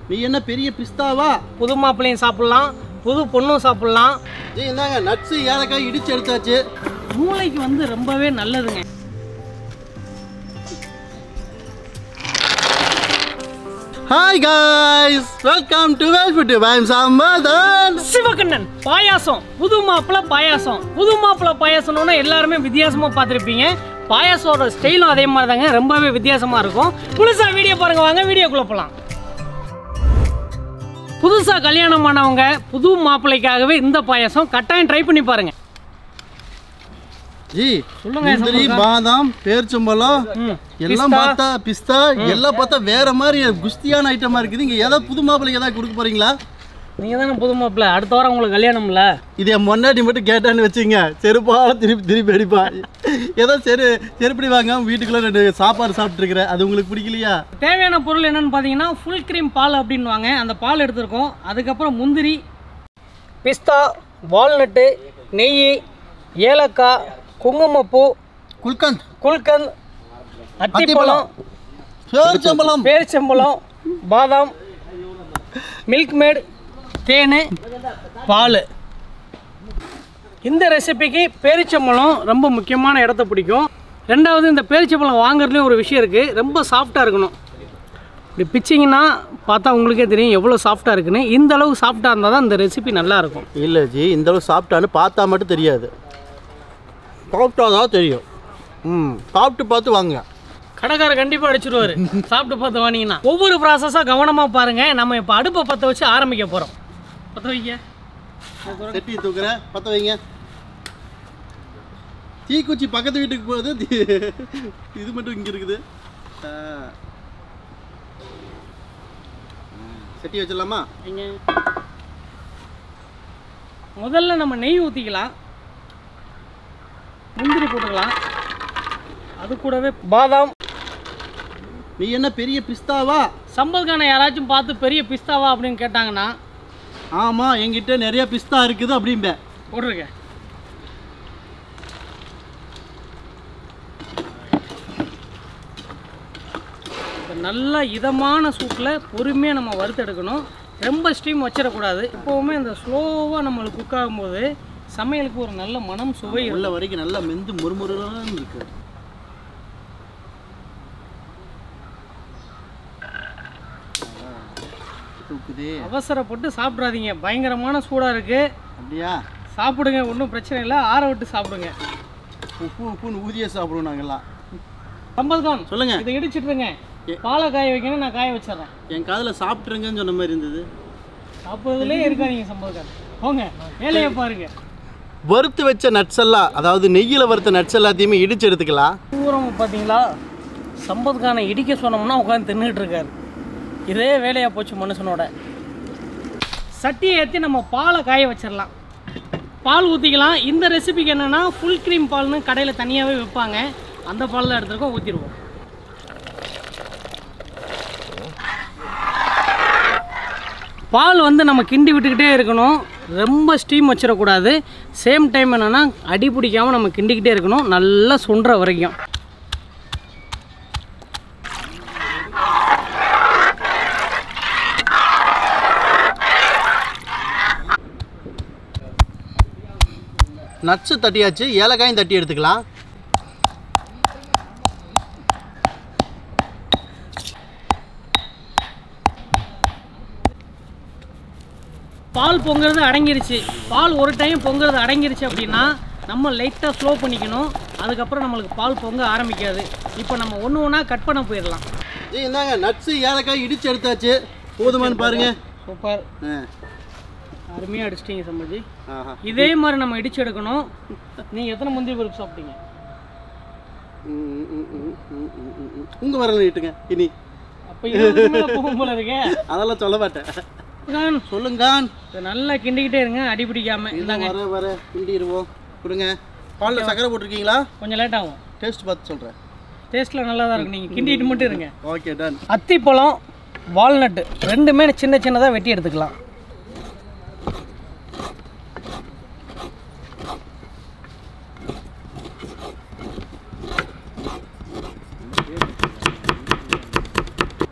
நீ என்ன பெரிய பிஸ்தாவா புது மாப்பிள்ளையும் சாப்பிட்லாம் புது பொண்ணும் சாப்பிட்லாம் ஏய் இந்தாங்க நட்ஸு ஏலக்காய் இடிச்சு எடுத்தாச்சு மூளைக்கு வந்து ரொம்பவே நல்லதுங்க hi guys welcome to well food I'm Sampathan Sivakannan பாயாசம் புது மாப்பிள்ளை பாயாசம் புது மாப்பிள்ளை பாயாசம்னா எல்லாருமே வித்தியாசமா பார்த்துருப்பீங்க பாயாசோட ஸ்டைலும் அதே மாதிரி தாங்க ரொம்பவே வித்தியாசமா இருக்கும் புதுசா வீடியோ பாருங்க வாங்க வீடியோக்குள்ள போலாம் புதுசா கல்யாணம் ஆனவங்க புது மாப்பிள்ளைக்காகவே இந்த பாயாசம் கட்டாயம் ட்ரை பண்ணி பாருங்க ஜி சொல்லுங்க, முந்திரி பாதாம் பேர்ச்சம்பழம் ம். எல்லாம் பிஸ்தா. பார்த்தா பிஸ்தா எல்லாம் பார்த்தா வேற மாதிரி குஸ்தியான ஐட்டமா இருக்குது இங்க ஏதாவது புது மாப்பிள்ளைக்கு ஏதாவது கொடுக்க போறீங்களா நீங்க தானே புது மாப்பிள்ளை அடுத்த வாரம் உங்களுக்கு கல்யாணம்ல இது என் முன்னாடி மட்டும் கேட்டான்னு வச்சுங்க செருப்பால திருப்பி திருப்பி அடிப்பா ஏதோ செரு செருப்படி வாங்க வீட்டுக்குள்ள ரெண்டு சாப்பாடு சாப்பிட்டுருக்குறேன் அது உங்களுக்கு பிடிக்கலையா தேவையான பொருள் என்னன்னு பார்த்தீங்கன்னா ஃபுல் க்ரீம் பால் அப்படின்வாங்க அந்த பால் எடுத்திருக்கோம் அதுக்கப்புறம் முந்திரி பிஸ்தா வால்நட்டு நெய் ஏலக்காய் குங்குமப்பூ குல்கந்த் குல்கந்த் அத்திப்பழம் பேர்ச்சம்பழம் பேரிச்சம்பழம் பாதாம் மில்க் மேட் தேன் பால் இந்த ரெசிபிக்கு பேரிச்சம்பழம் ரொம்ப முக்கியமான இடத்த பிடிக்கும் ரெண்டாவது இந்த பேரிச்சம்பழம் வாங்குறதுலேயும் ஒரு விஷயம் இருக்குது ரொம்ப சாஃப்டாக இருக்கணும் இப்படி பிச்சிங்கன்னா பார்த்தா உங்களுக்கே தெரியும் எவ்வளோ சாஃப்டாக இருக்குன்னு இந்த அளவுக்கு சாஃப்டாக இருந்தால் தான் இந்த ரெசிபி நல்லாயிருக்கும் இல்லை ஜி இந்த அளவு சாப்பிட்டான்னு பார்த்தா மட்டும் தெரியாது சாப்பிட்டா தான் தெரியும் ம் சாப்பிட்டு பார்த்து வாங்க கடைக்கார கண்டிப்பாக அடிச்சிருவாரு சாப்பிட்டு பார்த்து வாங்கினீங்கன்னா ஒவ்வொரு ப்ராசஸாக கவனமாக பாருங்கள் நம்ம இப்போ அடுப்பை பற்ற வச்சு ஆரம்பிக்க போகிறோம் பற்ற வைக்க செட்டி தூக்குறேன் பற்ற வைங்க தீக்குச்சி பக்கத்து வீட்டுக்கு போகுது தீ- இது மட்டும் இங்கே இருக்குது ஆ. செட்டி வச்சிடலாமா இங்க முதல்ல நம்ம நெய் ஊற்றிக்கலாம் முந்திரி போட்டுக்கலாம் அது கூடவே பாதாம் நீ என்ன பெரிய பிஸ்தாவா சம்பல்கான யாராச்சும் பார்த்து பெரிய பிஸ்தாவா அப்படின்னு கேட்டாங்கன்னா ஆமாம் என்கிட்ட நிறைய பிஸ்தா இருக்குது அப்படிம்பேன் போட்டிருக்கேன் இப்ப நல்லா இதமான சூட்டில் பொறுமையாக நம்ம வறுத்தெடுக்கணும் ரொம்ப ஸ்டீம் வச்சிடக்கூடாது எப்போவுமே இந்த ஸ்லோவாக நம்மளுக்கு குக் ஆகும்போது சமையலுக்கு ஒரு நல்ல மனம் சுவை இருக்கும். உள்ள வரைக்கும் நல்லா மெந்து முறுமுறுன்னு இருக்கு ஆ, தூக்குதே அவசரப்பட்டு சாப்பிட்றாதீங்க பயங்கரமான சூடாக இருக்குது அப்படியா சாப்பிடுங்க ஒன்றும் பிரச்சனை இல்லை ஆற விட்டு சாப்பிடுங்க உப்பு உப்புன்னு ஊதிய சாப்பிடுவோம் நாங்கெல்லாம் சம்பல்கான் சொல்லுங்க இதை இடிச்சிட்டுருங்க ஏ- பாலை காய வைக்கணும் நான் காய வச்சிடுறேன் என் காதில் சாப்பிட்ருங்கன்னு சொன்ன மாதிரி இருந்தது சாப்பிட்றதுலே இருக்காதீங்க சம்பல்கான் போங்க வேலையை பாருங்க வறுத்து வச்ச நட்ஸ் எல்லாம் அதாவது நெய்யில் வறுத்த நட்ஸ் எல்லாத்தையுமே இடிச்சு எடுத்துக்கலாம் தூரம் பார்த்தீங்களா சம்பத்கானை இடிக்க சொன்னோம்னா உட்காந்து தின்னுட்டு இருக்காரு இதே வேலையாக போச்சு மனுஷனோட சட்டியை ஏற்றி நம்ம பாலை காய வச்சிடலாம் பால் ஊற்றிக்கலாம் இந்த ரெசிபிக்கு என்னென்னா ஃபுல் க்ரீம் பால்னு கடையில் தனியாகவே விற்பாங்க அந்த பால் தான் எடுத்துருக்கோம் ஊற்றிடுவோம் பால் வந்து நம்ம கிண்டி விட்டுக்கிட்டே இருக்கணும் ரொம்ப ஸ்டீம் வச்சிடக்கூடாது சேம் டைம் என்னென்னா அடி பிடிக்காமல் நம்ம கிண்டிக்கிட்டே இருக்கணும் நல்லா சுண்டுற வரைக்கும் நட்ஸு தட்டியாச்சு ஏலக்காயும் தட்டி எடுத்துக்கலாம் பால் பொங்குறது அடங்கிருச்சு பால் ஒரு டைம் பொங்குறது அடங்கிருச்சு அப்படின்னா நம்ம லைட்டாக ஸ்லோ பண்ணிக்கணும் அதுக்கப்புறம் நம்மளுக்கு பால் பொங்க ஆரம்பிக்காது இப்போ நம்ம ஒன்று ஒன்றா கட் பண்ண போயிடலாம் ஜி இந்தாங்க நட்ஸு ஏலக்காய் இடிச்சு எடுத்தாச்சு போதுமான்னு பாருங்க சூப்பர் ஆ. அருமையாக அடிச்சிட்டிங்க சம்பஜி ஆஹா இதே மாதிரி நம்ம இடிச்சு எடுக்கணும் நீங்கள் எத்தனை முந்திரி பருப்பு சாப்பிட்டீங்க ம், ம், ம், ம், ம், ம், ம், ம். உங்க வரல நீட்டுங்க இனி அப்போ இருபதுக்கு மேலே போகும் போல இருக்கே அதெல்லாம் சொல்ல மாட்டேன் கான், சொல்லுங்க இதை நல்லா கிண்டிக்கிட்டே இருங்க அடி பிடிக்காம இந்தாங்க வர வர கிண்டிடுவோம் கொடுங்க பாலில் சக்கரை போட்டிருக்கீங்களா கொஞ்சம் லேட் ஆகும் டேஸ்ட் பார்த்து சொல்கிறேன் டேஸ்ட்டில் நல்லா தான் இருக்கும் நீங்கள் கிண்டிட்டு மட்டும் இருங்க ஓகே டன் அத்திப்பழம் வால்நட்டு ரெண்டுமே சின்ன சின்னதாக வெட்டி எடுத்துக்கலாம்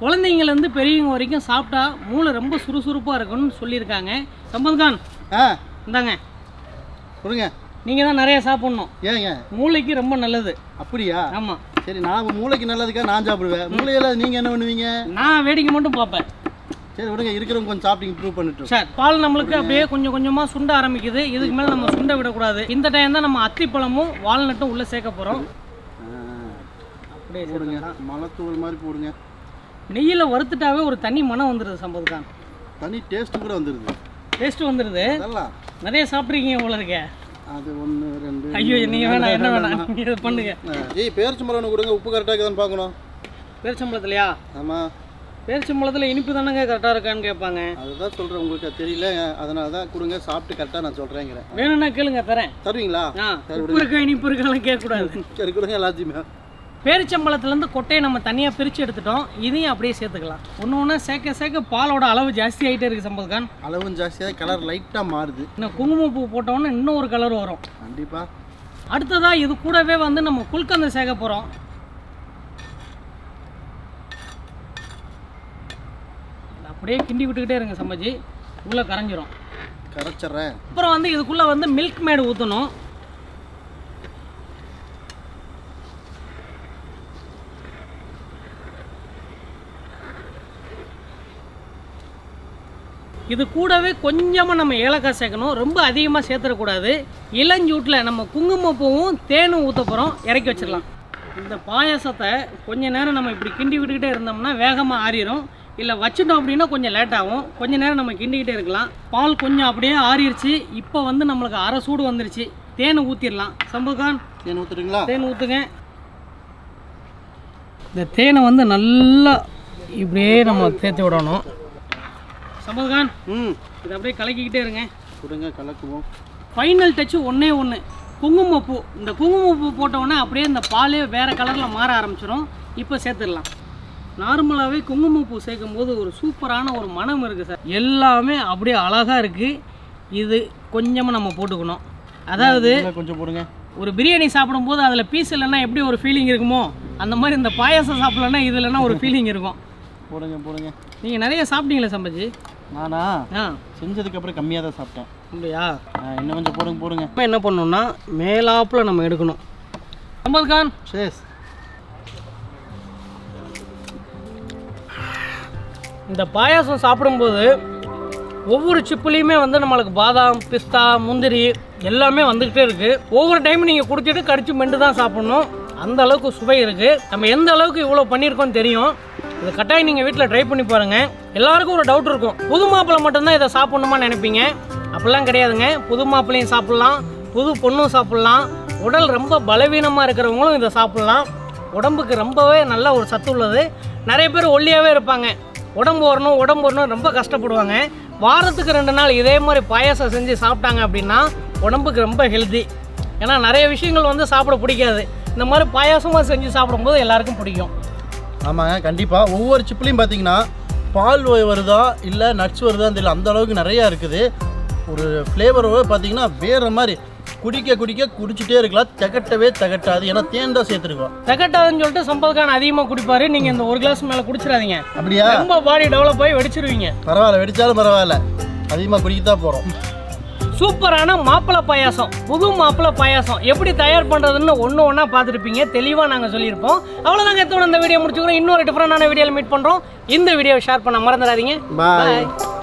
குழந்தைங்கலேருந்து பெரியவங்க வரைக்கும் சாப்பிட்டா மூளை ரொம்ப சுறுசுறுப்பாக இருக்கும்னு சொல்லியிருக்காங்க சம்பத்கான் ஆ இந்தாங்க கொடுங்க நீங்கள் தான் நிறைய சாப்பிட்ணும் ஏங்க மூளைக்கு ரொம்ப நல்லது அப்படியா ஆமாம் சரி நான் மூளைக்கு நல்லதுக்காக நான் சாப்பிடுவேன் மூளையில நீங்கள் என்ன பண்ணுவீங்க நான் வேடிக்கை மட்டும் பார்ப்பேன் சரி விடுங்க இருக்கிறவங்க கொஞ்சம் சாப்பிட்டு இம்ப்ரூவ் பண்ணிட்டு சார் பால் நம்மளுக்கு அப்படியே கொஞ்சம் கொஞ்சமாக சுண்ட ஆரம்பிக்குது இதுக்கு மேலே நம்ம சுண்ட விடக்கூடாது இந்த டைம் தான் நம்ம அத்திப்பழமும் வால்நட்டும் உள்ளே சேர்க்க போகிறோம் அப்படியே போடுங்க மலத்தூள் மாதிரி போடுங்க நெய்யில் வறுத்துட்டாவே ஒரு தனி மனம் வந்துடுது சம்பதுக்கான் தனி டேஸ்ட் கூட வந்துடுது டேஸ்ட் வந்துடுது அதெல்லாம் நிறைய சாப்பிட்ருக்கீங்க போல இருக்கே அது ஒன்று ரெண்டு ஐயோ நீங்கள் வேணாம் என்ன வேணாம் நீங்க இதை பண்ணுங்க ஆ, ஏய் பேரிச்சம்பழம் ஒன்று கொடுங்க உப்பு கரெக்டாக இருக்குதான்னு பார்க்கணும் பேரிச்சம்பளத்துலையா ஆமாம் பேரிச்சம்பளத்தில் இனிப்பு தானங்க கரெக்டாக இருக்கான்னு கேட்பாங்க அதுதான் சொல்கிறேன் உங்களுக்கு அது தெரியல அதனால தான் கொடுங்க சாப்பிட்டு கரெக்டாக நான் சொல்கிறேங்கிறேன் வேணும்னா கேளுங்க தரேன் தருவீங்களா ஆ உப்பு இருக்கா இனிப்பு இருக்கான்னு கேட்கக்கூடாது சரி கொடுங்க எல்லாத்தையுமே பேரிச்சம்பழத்துலேருந்து கொட்டையை நம்ம தனியாக பிரித்து எடுத்துட்டோம் இதையும் அப்படியே சேர்த்துக்கலாம் ஒன்று ஒன்றா சேர்க்க சேர்க்க பாலோட அளவு ஜாஸ்தி ஆகிட்டே இருக்குது சம்பத்கான் அளவும் ஜாஸ்தியாக கலர் லைட்டாக மாறுது இன்னும் குங்குமப்பூ போட்டோன்னே இன்னும் ஒரு கலர் வரும் கண்டிப்பாக அடுத்ததாக இது கூடவே வந்து நம்ம குல்கந்தை சேர்க்க போகிறோம் அப்படியே கிண்டி விட்டுக்கிட்டே இருங்க சம்பஜி உள்ளே கரைஞ்சிரும் கரைச்சிட்றேன் அப்புறம் வந்து இதுக்குள்ளே வந்து மில்க் மேடு ஊற்றணும் இது கூடவே கொஞ்சமாக நம்ம ஏலக்காய் சேர்க்கணும் ரொம்ப அதிகமாக சேர்த்துடக்கூடாது இளஞ்சூட்டில் நம்ம குங்குமப்பூவும் தேனும் ஊற்ற போகிறோம் இறக்கி வச்சிடலாம் இந்த பாயாசத்தை கொஞ்ச நேரம் நம்ம இப்படி கிண்டி விட்டுக்கிட்டே இருந்தோம்னா வேகமாக ஆறிடும் இல்லை வச்சுட்டோம் அப்படின்னா கொஞ்சம் லேட் ஆகும் கொஞ்ச நேரம் நம்ம கிண்டிக்கிட்டே இருக்கலாம் பால் கொஞ்சம் அப்படியே ஆறிடுச்சு இப்போ வந்து நம்மளுக்கு அரை சூடு வந்துருச்சு தேனை ஊற்றிடலாம் சம்புகான் தேன் ஊற்றுறீங்களா தேன் ஊற்றுங்க இந்த தேனை வந்து நல்லா இப்படியே நம்ம தேர்த்தி விடணும் சம்பத்கான் ம் இதை அப்படியே கலக்கிக்கிட்டே இருங்க கொடுங்க கலக்குவோம் ஃபைனல் டச்சு ஒன்றே ஒன்று குங்குமப்பூ இந்த குங்குமப்பூ போட்ட உடனே அப்படியே இந்த பாலே வேறு கலரில் மாற ஆரம்பிச்சிடும் இப்போ சேர்த்துடலாம் நார்மலாகவே குங்குமப்பூ சேர்க்கும் போது ஒரு சூப்பரான ஒரு மனம் இருக்குது சார் எல்லாமே அப்படியே அழகாக இருக்குது இது கொஞ்சமாக நம்ம போட்டுக்கணும் அதாவது இன்னும் கொஞ்சம் போடுங்க ஒரு பிரியாணி சாப்பிடும்போது அதில் பீஸ் இல்லைன்னா எப்படி ஒரு ஃபீலிங் இருக்குமோ அந்த மாதிரி இந்த பாயாசம் சாப்பிடலன்னா இது இல்லைன்னா ஒரு ஃபீலிங் இருக்கும் போடுங்க போடுங்க நீங்கள் நிறைய சாப்பிட்டீங்களே சம்பஜி நானா ஆ செஞ்சதுக்கப்புறம் கம்மியாக தான் சாப்பிட்டேன் அப்படியா ஆ, இன்னும் கொஞ்சம் போடுங்க போடுங்க நம்ம என்ன பண்ணணும்னா மேலாப்பில் நம்ம எடுக்கணும் சம்பத் கான் சேஸ் இந்த பாயாசம் சாப்பிடும்போது ஒவ்வொரு சிப்புலேயுமே வந்து நம்மளுக்கு பாதாம் பிஸ்தா முந்திரி எல்லாமே வந்துக்கிட்டே இருக்குது ஒவ்வொரு டைம் நீங்கள் குடிச்சிட்டு கடிச்சு மெண்டு தான் சாப்பிட்ணும் அந்த அளவுக்கு சுவை இருக்குது நம்ம எந்த அளவுக்கு இவ்வளோ பண்ணியிருக்கோம் தெரியும் இது கட்டாயம் நீங்கள் வீட்டில் ட்ரை பண்ணி பாருங்கள் எல்லாருக்கும் ஒரு டவுட் இருக்கும் புது மாப்பிள்ளை மட்டும்தான் இதை சாப்பிட்ணுமா நினைப்பீங்க அப்படிலாம் கிடையாதுங்க புது மாப்பிள்ளையும் சாப்பிட்லாம் புது பொண்ணும் சாப்பிட்லாம் உடல் ரொம்ப பலவீனமாக இருக்கிறவங்களும் இதை சாப்பிட்லாம் உடம்புக்கு ரொம்பவே நல்ல ஒரு சத்து உள்ளது நிறைய பேர் ஒல்லியாகவே இருப்பாங்க உடம்பு வரணும் உடம்பு வரணும் ரொம்ப கஷ்டப்படுவாங்க வாரத்துக்கு ரெண்டு நாள் இதே மாதிரி பாயாசம் செஞ்சு சாப்பிட்டாங்க அப்படின்னா உடம்புக்கு ரொம்ப ஹெல்தி ஏன்னா நிறைய விஷயங்கள் வந்து சாப்பிட பிடிக்காது இந்த மாதிரி பாயாசமாக செஞ்சு சாப்பிடும்போது எல்லாருக்கும் பிடிக்கும் ஆமாங்க கண்டிப்பாக ஒவ்வொரு சிப்லையும் பார்த்தீங்கன்னா பால் வ- வருதா இல்லை நட்ஸ் வருதான்னு தெரியல அந்த அளவுக்கு நிறையா இருக்குது ஒரு ஃப்ளேவரோட பார்த்தீங்கன்னா வேறு மாதிரி குடிக்க குடிக்க குடிச்சிட்டே இருக்கலாம் திகட்டவே திகட்டாது ஏன்னா தேன் தான் சேர்த்துருக்கோம் திகட்டாதுன்னு சொல்லிட்டு சம்பதுக்கான அதிகமாக குடிப்பாரு நீங்கள் இந்த ஒரு கிளாஸ் மேலே குடிச்சிடாதீங்க அப்படியா ரொம்ப பாடி டெவலப் ஆகி வெடிச்சிருவீங்க பரவாயில்ல வெடிச்சாலும் பரவாயில்ல அதிகமாக குடிக்க தான் போகிறோம் சூப்பரான மாப்பிளை பாயாசம் புது மாப்பிளை பாயாசம் எப்படி தயார் பண்ணுறதுன்னு ஒன்று ஒன்றா பார்த்துருப்பீங்க தெளிவாக நாங்கள் சொல்லியிருப்போம் அவ்வளோதாங்க எத்தோட இந்த வீடியோ முடிச்சுக்கிறோம் இன்னொரு டிஃப்ரெண்டான வீடியோவில் மீட் பண்ணுறோம் இந்த வீடியோவை ஷேர் பண்ண மறந்துடாதீங்க பாய் Bye.